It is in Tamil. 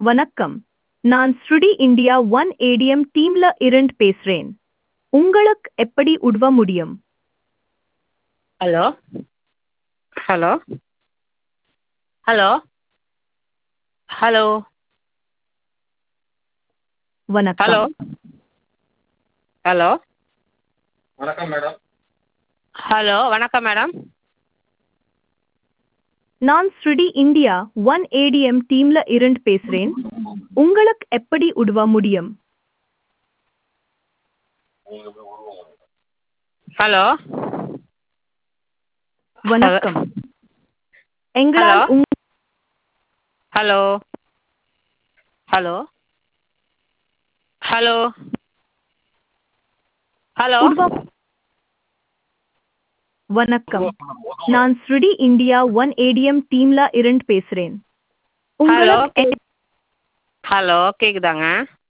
வணக்கம் நான் ஸ்ருடி இந்தியா ஒன் ஏடிஎம் டீம்ல இருந்து பேசுறேன் உங்களுக்கு எப்படி உதவ முடியும் ஹலோ ஹலோ ஹலோ ஹலோ வணக்கம் ஹலோ ஹலோ வணக்கம் மேடம் ஹலோ வணக்கம் மேடம் நான் ஸ்ருடி இந்தியா ஒன் ஏடிஎம் டீம்ல இருந்து பேசுறேன் உங்களுக்கு எப்படி உதவ முடியும் ஹலோ வணக்கம் எங்களால் Hello? உங் ஹலோ ஹலோ ஹலோ ஹலோ உதவ வணக்கம் நான் ஸ்ருடி இந்தியா ஒன் ஏடிஎம் டீம்ல இருந்து பேசுறேன் ஹலோ உங்களுக்கு எ- ஹலோ கேக்குதாங்க